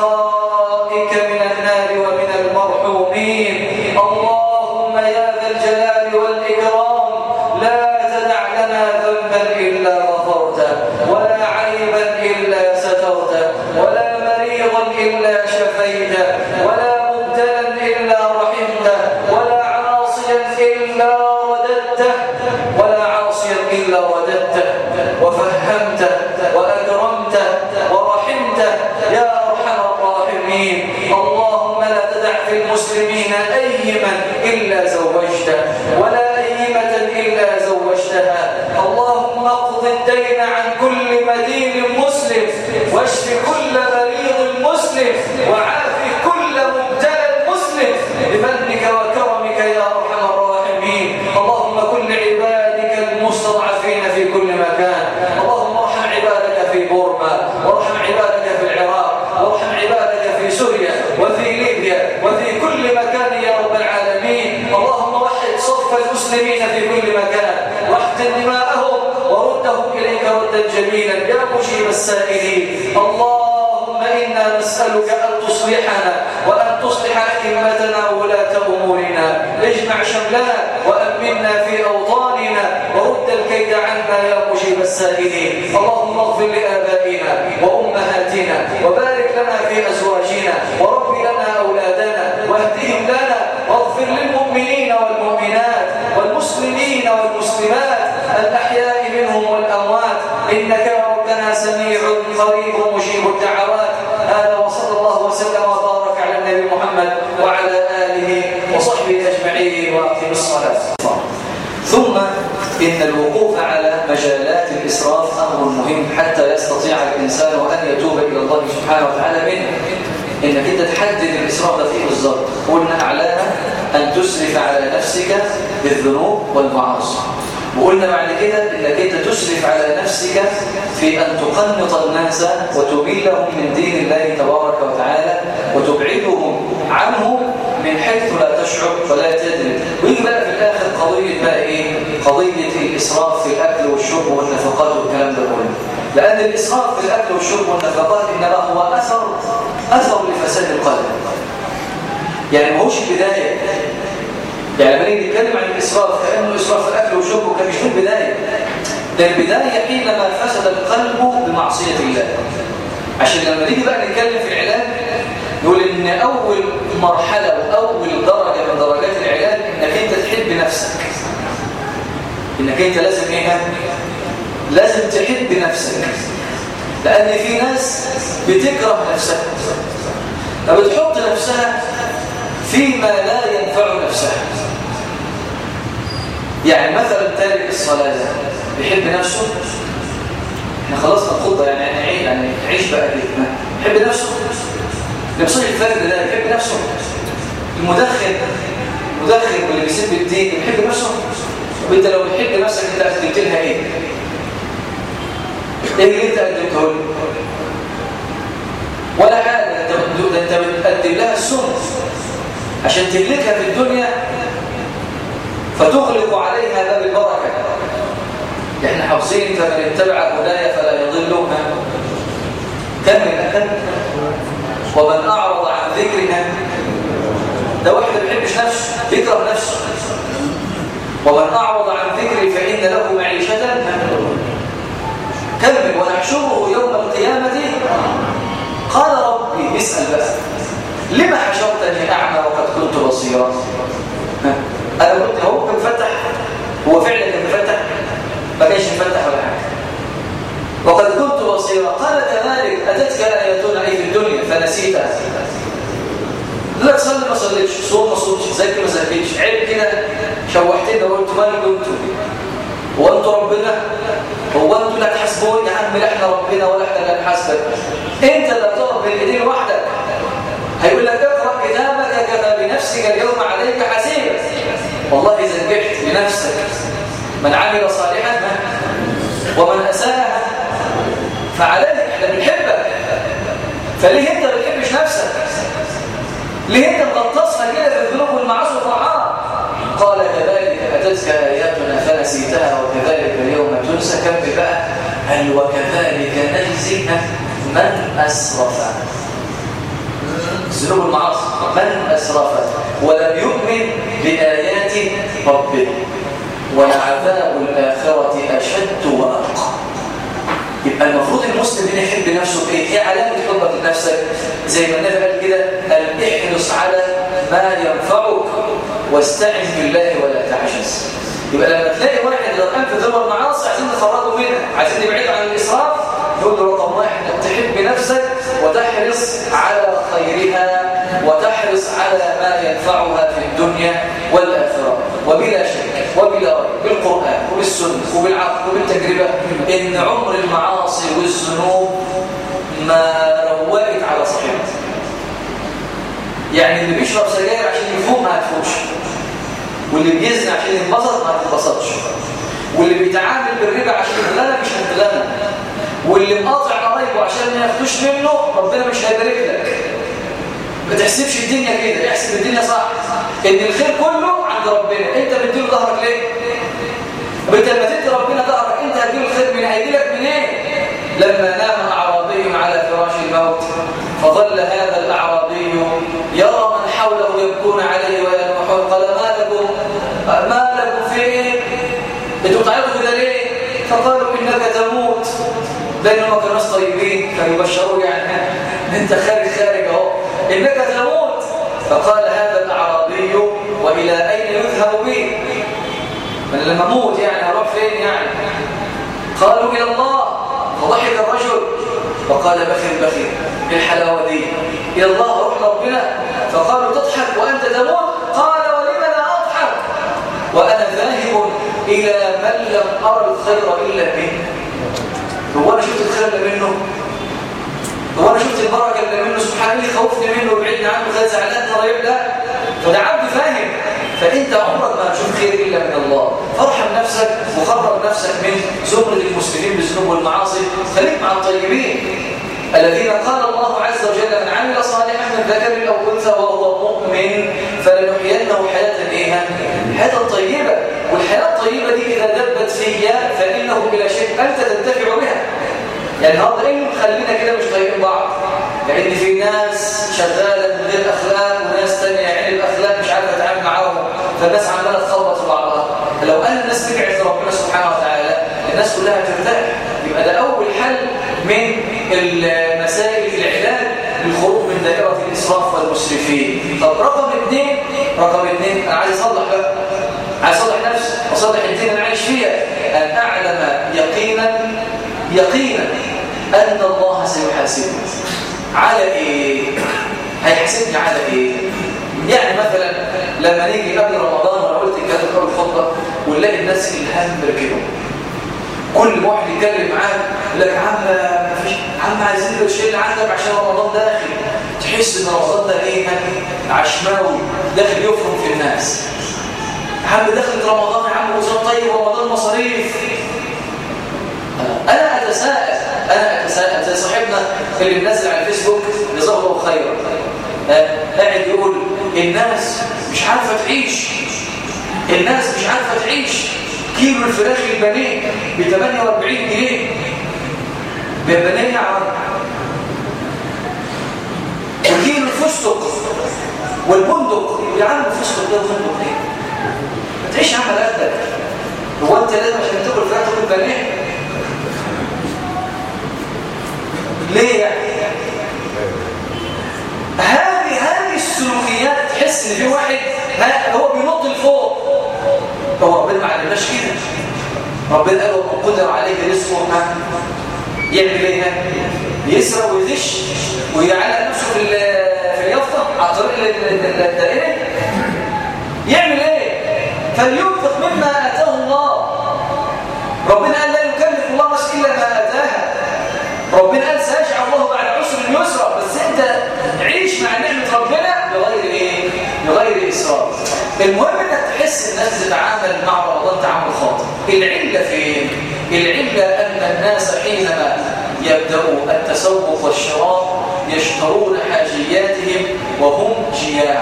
عتقائك من النار ومن المرحومين اللهم يا ذا الجلال والإكرام لا تدع لنا ذنبا إلا غفرته ولا عيبا إلا سترته ولا مريضا إلا شفيته ولا مبتلا إلا رحمته ولا عاصيا إلا رددته ولا عاصيا إلا رددته وفهمته وأكرمته ورحمته يا أرحم الراحمين اللهم لا تدع في المسلمين أيما إلا زوجته ولا أيمة إلا زوجتها اللهم اقض الدين عن كل مدين مسلم واشف كل مريض مسلم وعافي كل مبتلى مسلم بمنك وكرمك يا أرحم الراحمين اللهم كن لعبادك المستضعفين في كل مكان اللهم ارحم عبادك في بورما وارحم عبادك في العراق وارحم عبادك في سوريا وفي ليبيا وفي كل مكان يا رب العالمين اللهم وحد صف المسلمين في كل مكان واحتل دماءهم وردهم إليك ردا جميلا يا مجيب السائلين اللهم إنا نسألك أن تصلحنا وأن تصلح أئمتنا وولاة أمورنا اجمع شملنا وأمنا في أوطاننا ورد الكيد عنا يا مجيب السائلين اللهم اغفر لآبائنا وأمهاتنا وبارك لنا في أزواجنا ورب لنا أولادنا واهدهم لنا واغفر للمؤمنين والمؤمنات والمسلمين والمسلمات الأحياء منهم والأموات إنك يا ربنا سميع قريب مجيب الدعوات هذا وصلى الله وسلم وبارك على النبي محمد وعلى آله وصحبه أجمعين وأقم الصلاة ثم إن الوقوف على مجالات الإسراف أمر مهم حتى يستطيع الإنسان أن يتوب إلى الله سبحانه وتعالى منه إنك أنت تحدد الإسراف ده فيه بالظبط قلنا أعلاها أن تسرف على نفسك بالذنوب والمعاصي وقلنا بعد كده انك انت تسرف على نفسك في ان تقنط الناس وتبيلهم من دين الله تبارك وتعالى وتبعدهم عنه من حيث لا تشعر ولا تدري ويجي بقى في الاخر قضيه بقى ايه قضيه الاسراف في الاكل والشرب والنفقات والكلام ده كله لان الاسراف في الاكل والشرب والنفقات انما هو اثر اثر لفساد القلب يعني ما هوش البدايه يعني لما نيجي نتكلم عن الإسراف كأنه إسراف في الأكل والشرب وكان مش في البداية ده البداية حينما فسد القلب بمعصية الله عشان لما نيجي بقى نتكلم في العلاج نقول إن أول مرحلة وأول درجة من درجات العلاج إنك أنت تحب نفسك إنك أنت لازم إيه لازم تحب نفسك لأن في ناس بتكره نفسها فبتحط نفسها فيما لا ينفع نفسها يعني مثلا تارك الصلاة بيحب نفسه احنا خلاص نخضها يعني نعيش يعني عيش بقى كده يحب نفسه بيصلي الفجر ده يحب نفسه المدخن المدخن واللي بيسب الدين بيحب نفسه وانت لو بتحب نفسك انت قدمت لها ايه ايه اللي انت قدمته له ولا حاجه انت انت بتقدم لها السنه عشان تملكها في الدنيا فتغلق عليها باب البركه احنا حافظين فمن اتبع هدايا فلا يضلها كمل كمل ومن اعرض عن ذكرها ده واحد ما بيحبش نفسه بيكره نفسه ومن اعرض عن ذكري فان له معيشه كمل ونحشره يوم القيامه قال ربي اسال بقى لما حشرتني اعمى وقد كنت بصيرا انا قلت هو كان فتح هو فعلا كان فتح ما كانش مفتح ولا حاجه وقد كنت بصيرا قال كذلك اتتك اياتنا اي في الدنيا فنسيتها لا تصلي ما صليتش صوم ما صومش ذاكر ما ذاكرش عيب كده شوحتنا وقلت مالك انتوا هو انتوا ربنا هو انتوا اللي هتحاسبوني يا عم لا احنا ربنا ولا احنا اللي هنحاسبك انت اللي هتقف بالايدين وحدك هيقول لك اقرا كتابك كفى بنفسك اليوم عليك حسيبا والله اذا نجحت لنفسك من عمل صالحا ومن اساء فعليك احنا بنحبك فليه انت ما بتحبش نفسك ليه انت مغطسها كده في الذنوب والمعاصي والطاعات قال كذلك اتتك اياتنا فنسيتها وكذلك اليوم تنسى كم بقى قال وكذلك نجزي من اسرف الذنوب والمعاصي من اسرف ولم يؤمن بايات ربه ولعذاب الاخره اشد وابقى يبقى المفروض المسلم هنا يحب نفسه بايه؟ ايه علامه حبك لنفسك؟ زي ما النبي قال كده قال احرص على ما ينفعك واستعن بالله ولا تعجز. يبقى لما تلاقي واحد غرقان في ذنب المعاصي عايزين نخرجه منها، عايزين نبعده عن الاسراف، نقول له رقم واحد انك تحب نفسك وتحرص على خيرها وتحرص على ما ينفعها في الدنيا والاخره وبلا شك وبلا ريب بالقران وبالسنه وبالعقل وبالتجربه ان عمر المعاصي والذنوب ما روقت على صاحبها يعني اللي بيشرب سجاير عشان يفوق ما هتفوقش واللي بيزني عشان ينبسط ما هتنبسطش واللي بيتعامل بالربا عشان يتغنى مش هتتغنى واللي مقاطع قرايبه عشان ما ياخدوش منه ربنا مش هيبارك لك ما تحسبش الدنيا كده احسب الدنيا صح ان الخير كله عند ربنا انت بتديله ظهرك ليه طب انت لما تدي ربنا ظهرك انت هتجيله الخير من هيجي لك منين لما نام اعرابي على فراش الموت فظل هذا الاعرابي يرى من حوله يبكون عليه وينوحون قال ما لكم ما لكم في ايه انتوا بتعيطوا كده ليه فقالوا انك تموت بينما كانوا ناس طيبين كانوا يبشروا يعني انت خارج خارج اهو انك تموت فقال هذا الاعرابي والى اين يذهب بي من لما اموت يعني اروح فين يعني قالوا الى الله فضحك الرجل وقال بخير بخير بالحلاوه دي الى الله اروح لربنا فقالوا تضحك وانت تموت قال ولم لا اضحك وانا ذاهب الى من لم ارى الخير الا منه هو انا شفت الخير اللي منه هو انا شفت البركه اللي منه سبحان الله خوفني منه وبعدني عنه خد زعلان رايب لا فده عبد فاهم فانت عمرك ما هتشوف خير الا من الله فارحم نفسك وخرج نفسك من زمره المسلمين بالذنوب والمعاصي خليك مع الطيبين الذين قال الله عز وجل من عمل صالحا من ذكر او انثى وهو مؤمن فلنحيينه حياه ايه حياه طيبه والحياه الطيبه دي اذا دبت فيا فانه بلا شك انت تنتفع بها يعني النهارده ايه اللي مخلينا كده مش طايقين بعض لان في ناس شغاله من غير اخلاق وناس ثانيه عين الاخلاق مش عارفه تتعامل معاهم فالناس عماله تخبط في بعضها لو ان الناس رجعت لربنا سبحانه وتعالى الناس كلها ترتاح يبقى ده اول حل من المسائل العلاج للخروج من دائره الاسراف والمسرفين طب رقم اثنين رقم اثنين انا عايز اصلح بقى عايز اصلح نفسي واصلح الدين اللي عايش فيها ان اعلم يقينا يقينا أن الله سيحاسبني على إيه؟ هيحاسبني على إيه؟ يعني مثلا لما نيجي قبل رمضان وانا قلت الكلام قبل الخطبه ونلاقي الناس الهم ركبوا كل واحد يتكلم معاك يقول لك عم مفيش عم عايزين له الشيء اللي عندك عشان رمضان داخل تحس ان رمضان ده ايه عشماوي داخل يفرم في الناس عم دخلت رمضان يا عم وزاره طيب رمضان مصاريف انا اتساءل انا اتساءل زي صاحبنا اللي منزل على الفيسبوك جزاه الله خيرا قاعد يقول الناس مش عارفه تعيش الناس مش عارفه تعيش كيلو الفراخ البانيه ب 48 جنيه ببانيه عرض وكيلو الفستق والبندق يا عم الفستق ده والبندق ايه ما تعيش عمل قدك هو انت لازم عشان تاكل فراخ تاكل بانيه ليه يعني هذه هذه السلوكيات تحس ان في واحد هو بينط لفوق هو ربنا ما علمناش كده ربنا قال ومن قدر عليه رزقه يعمل ايه يسرق ويغش ويعلق نفسه في في اليافطه على طريق الدائره يعمل ايه فلينفق مما اتاه الله ربنا قال لا يكلف الله نفسا الا ما اتاها ربنا قال سيجعل الله بعد عسر يسرا بس انت عيش مع نعمه ربنا بغير ايه بغير اسراف المهم انك تحس الناس تتعامل مع رمضان تعامل خاطئ العله فين العله ان الناس حينما يبداوا التسوق والشراء يشترون حاجياتهم وهم جياع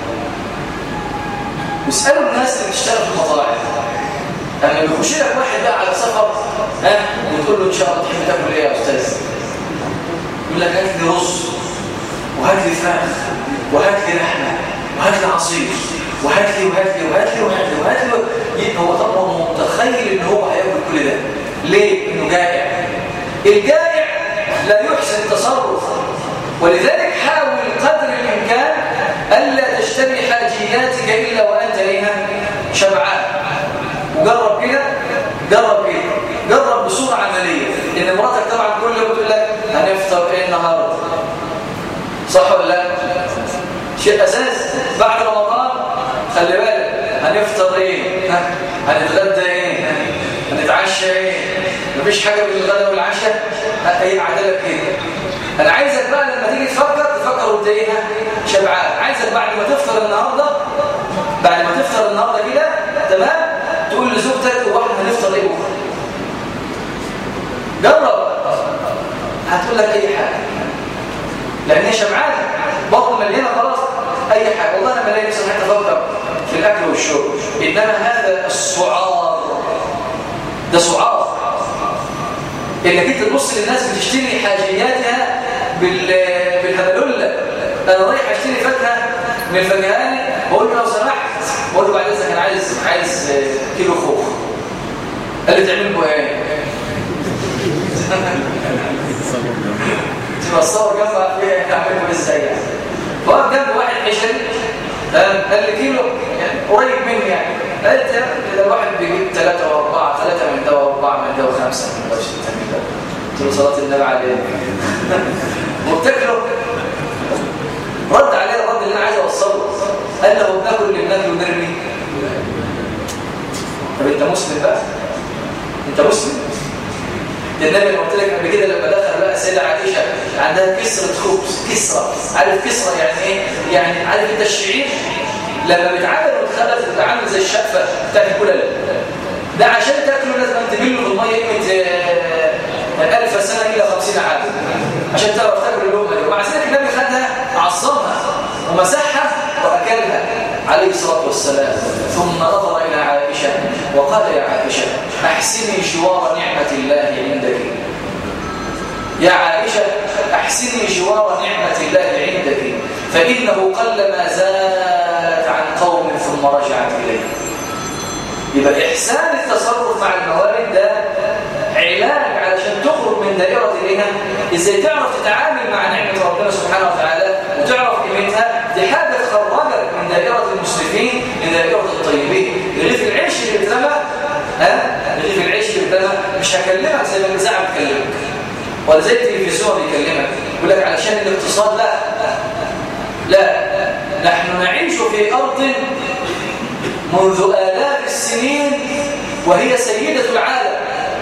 واسالوا الناس اللي بتشتغل في المطاعم اما بيخش لك واحد بقى على سفر ها وتقول له ان شاء الله تحب تاكل ايه يا استاذ يقول لك هات لي رز وهات لي فراخ وهات لي لحمه وهات لي عصير وهات لي وهات لي وهات لي وهات لي وهات لي هو طبعا متخيل ان هو هياكل كل ده ليه انه جائع الجائع لا يحسن التصرف ولذلك حاول قدر الامكان الا تشتري حاجياتك الا وانت ايه شبعان وجرب كده جرب كده جرب بصوره عمليه ان مراتك طبعا كل يوم تقول لك هنفطر ايه النهارده صح ولا لا شيء اساس بعد رمضان خلي بالك هنفطر ايه ها؟ هنتغدى ايه هنتعشى ايه مفيش حاجه بين الغداء والعشاء هي عدلك كده انا عايزك بقى لما تيجي تفكر تفكر وانت ايه شبعان عايزك بعد ما تفطر النهارده بعد ما تفطر النهارده كده تمام تقول لزوجتك هو احنا هنفطر ايه بكره جرب هتقول لك اي حاجه لان هي شبعانه بطن مليانه خلاص اي حاجه والله انا بلاقي نفسي حتى افكر في الاكل والشرب انما هذا السعار ده سعار انك انت تبص للناس بتشتري حاجياتها بال بالهبلوله انا رايح اشتري فاكهه من الفكهاني بقول له لو سمحت بقول له بعد اذنك انا عايز عايز كيلو خوخ قال لي تعمل له ايه تصور جنبها فيها تعمله ازاي يعني فوقف جنب واحد حشري قال لي كيلو يعني قريب مني يعني قالت يا ده الواحد بيجيب ثلاثة وأربعة ثلاثة من ده وأربعة من ده وخمسة من ده وستة من ده قلت له صلاة النبي عليه وبتاكله رد عليه الرد اللي أنا عايز أوصله قال له بناكل اللي بناكله ونرمي طب أنت مسلم بقى أنت مسلم ده النبي اللي قلت لك قبل كده لما دخل بقى السيدة عائشة عندها كسرة خبز كسرة عارف كسرة يعني ايه؟ يعني عارف انت الشعير لما بيتعامل وتخلف بيتعامل زي الشقفة بتاعت الكلى ده عشان تاكله لازم تبله في المية قيمة من ألف سنة إلى خمسين عام عشان تعرف تاكل اللقمة دي ومع ذلك النبي خدها عصمها ومسحها وأكلها عليه الصلاة والسلام ثم نظر إلى عائشة وقال يا عائشة أحسني جوار نعمة الله عندك يا عائشة أحسني جوار نعمة الله عندك فإنه قلما زالت عن قوم ثم رجعت إليه يبقى إحسان التصرف مع الموارد ده علاج علشان تخرج من دائرة إليها إزاي تعرف تتعامل مع نعمة ربنا سبحانه وتعالى وتعرف قيمتها دي حاجة تخرجك من دائرة المسلمين من دائرة الطيبين رغيف العيش اللي بيترمى ها رغيف العيش اللي بيترمى مش هكلمك زي ما الإذاعة بتكلمك ولا زي التلفزيون بيكلمك يقول لك علشان الاقتصاد لا لا نحن نعيش في أرض منذ آلاف السنين وهي سيدة العالم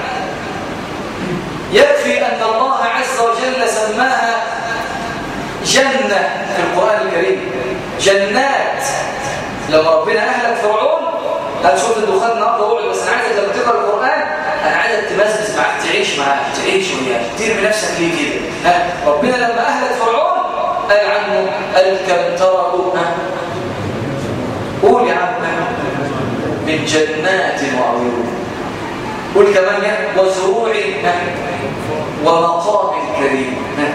يكفي أن الله عز وجل سماها جنة في القرآن الكريم جنات لما ربنا أهلك فرعون قال شوف الدخان النهارده وقعد بس أنا عايزك لما تقرأ القرآن أنا عايزك تمزمز معاك تعيش معاك تعيش وياه ترمي نفسك ليه كده ها ربنا لما أهلك فرعون قال عنه قال كم تركوا قول يا عم من جنات وعيون قول كمان وزروع ومقام كريم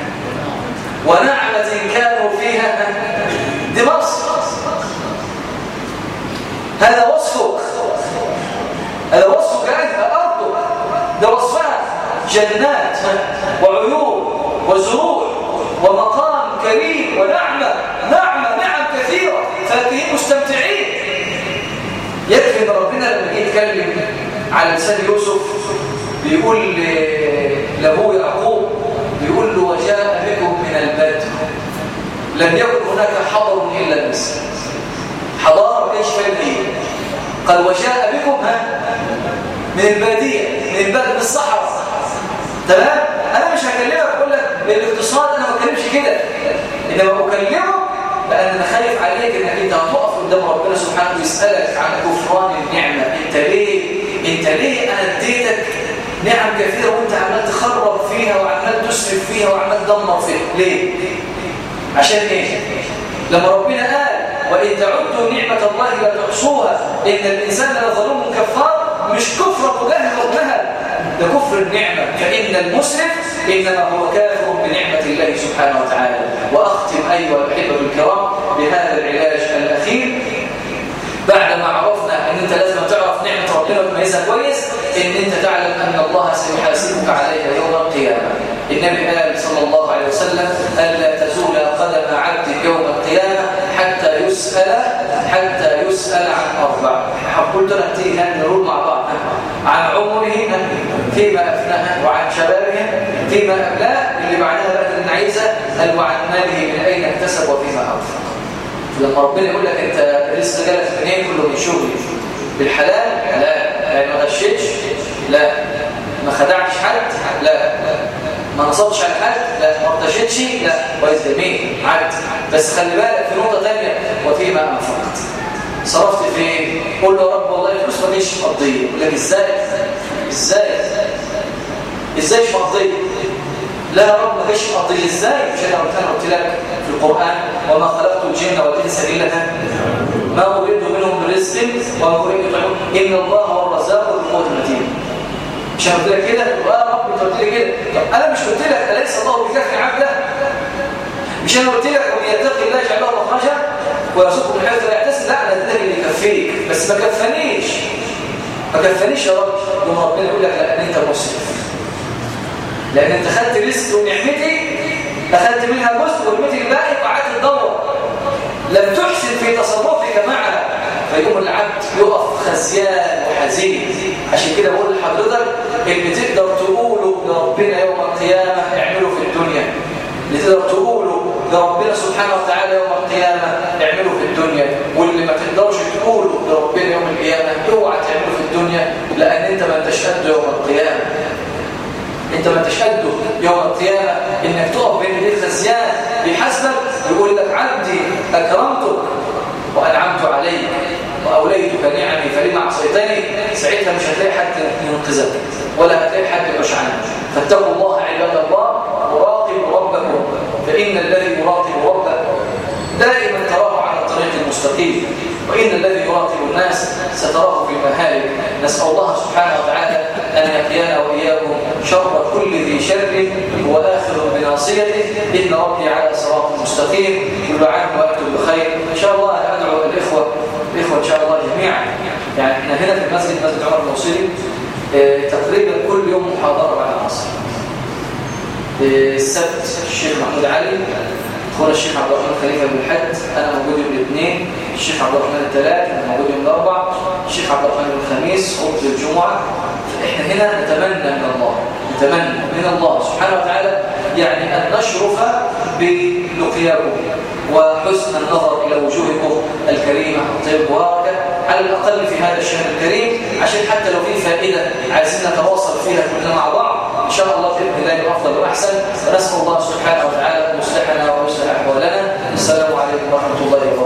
ونعمة كانوا فيها دي مصر هذا وصفك هذا وصفك أنت أرضك ده وصفها جنات وعيون وزروع ومقام كريم ونعمة نعمة نعم كثيرة فاكهين مستمتعين يكفي ان ربنا لما جه يتكلم على لسان يوسف بيقول لابوه يعقوب بيقول له وجاء بكم من البدو لم يكن هناك حضر الا مصر حضاره ايش فيه قال وجاء بكم ها من الباديه من البلد من الصحراء تمام انا مش هكلمك اقول لك الاقتصاد انا ما بتكلمش كده انما بكلمك لان انا خايف عليك انك انت هتقف قدام ربنا سبحانه ويسالك عن كفران النعمه انت ليه انت ليه انا اديتك نعم كثيره وانت عمال تخرب فيها وعمال تسرف فيها وعمال تدمر فيها ليه عشان ايه لما ربنا قال وان تعدوا نعمه الله لا تحصوها ان الانسان لظلوم كفار مش كفر مجاهد وجهل ده كفر النعمه فان المسرف إنما هو كافر بنعمة الله سبحانه وتعالى وأختم أيها الأحبة الكرام بهذا العلاج الأخير بعد ما عرفنا أن أنت لازم تعرف نعمة ربنا وتميزها كويس أن أنت تعلم أن الله سيحاسبك عليها يوم القيامة النبي قال صلى الله عليه وسلم ألا تزول قدم عبد يوم القيامة حتى يسأل حتى يسأل عن أربع قلت نأتيها نقول مع بعض عن عمره فيما أفناه وعن شبابه فيما أبلاه اللي بعدها بقى النعيزة قال وعن ماله من أين اكتسب وفيما أنفق لما ربنا يقول لك أنت رزق جالك منين كله من شغلي بالحلال لا يعني ما غشيتش لا ما خدعتش حد لا ما نصبتش على حد لا ما ارتشتش لا كويس جميل عد بس خلي بالك في نقطة ثانية وفيما أنفقت صرفت فين قول له يا رب والله الفلوس ما جيش مقضيه يقول لك ازاي ازاي ازاي مش مقضيه لا يا رب ما جيش مقضيه ازاي مش انا قلت انا قلت لك في القران وما خلقت الجن والانس الا ما اريد منهم من رزق وما اريد يطعمون ان الله هو الرزاق ذو القوه المتين مش انا قلت لك كده يا رب انت قلت لي كده طب انا مش قلت لك اليس الله بكافي عبده مش انا قلت لك ومن يتقي الله يجعل له مخرجا ويرزقه من حيث لا يحتسب لا انا اديتك اللي يكفيك بس ما كفانيش ما كفانيش يا رب يوم ربنا يقول لك لا انت مسرف لان انت خدت رزق ونعمتي اخذت منها جزء ونعمتي الباقي وقعدت تدور لم تحسن في تصرفك معها فيقوم العبد يقف خزيان وحزين عشان كده بقول لحضرتك اللي تقدر تقوله لربنا يوم القيامه اعمله في الدنيا اللي تقدر تقوله لربنا سبحانه وتعالى يوم القيامة اعمله في الدنيا واللي ما تقدرش تقوله لربنا يوم القيامة اوعى تعمله في الدنيا لأن انت ما انتش قده يوم القيامة انت ما انتش قده يوم القيامة انك تقف بين ايديك خزيان بيحاسبك يقول لك عبدي اكرمتك وانعمت عليك واوليتك نعمي فلما عصيتني ساعتها مش هتلاقي حد ينقذك ولا هتلاقي حد يعش عنك فاتقوا الله عباد الله وراقبوا ربكم فإن الذي يراقب ربه دائما تراه على الطريق المستقيم وإن الذي يراقب الناس ستراه في المهالك نسأل الله سبحانه وتعالى أن يقينا وإياكم شر كل ذي شر وآخر بناصيته إن ربي على صراط مستقيم كل عام وأنتم بخير إن شاء الله أدعو الإخوة الإخوة إن شاء الله جميعا يعني احنا هنا في المسجد مسجد عمر الموصلي اه تقريبا كل يوم محاضرة بعد العصر السبت الشيخ محمود علي اخونا الشيخ عبد الرحمن خليفه بن الحد انا موجود يوم الاثنين الشيخ عبد الرحمن الثلاث انا موجود يوم الاربع الشيخ عبد الرحمن الخميس خطبه الجمعه احنا هنا نتمنى من الله نتمنى من الله سبحانه وتعالى يعني أن نشرف بلقياكم وحسن النظر إلى وجوهكم الكريمة الطيبة المباركة على الأقل في هذا الشهر الكريم عشان حتى لو في فائدة عايزين نتواصل فيها كلنا مع بعض إن شاء الله بإذن الله أفضل وأحسن ونسأل الله سبحانه وتعالى أن يصلحنا ويصلح أحوالنا السلام عليكم ورحمة الله وبركاته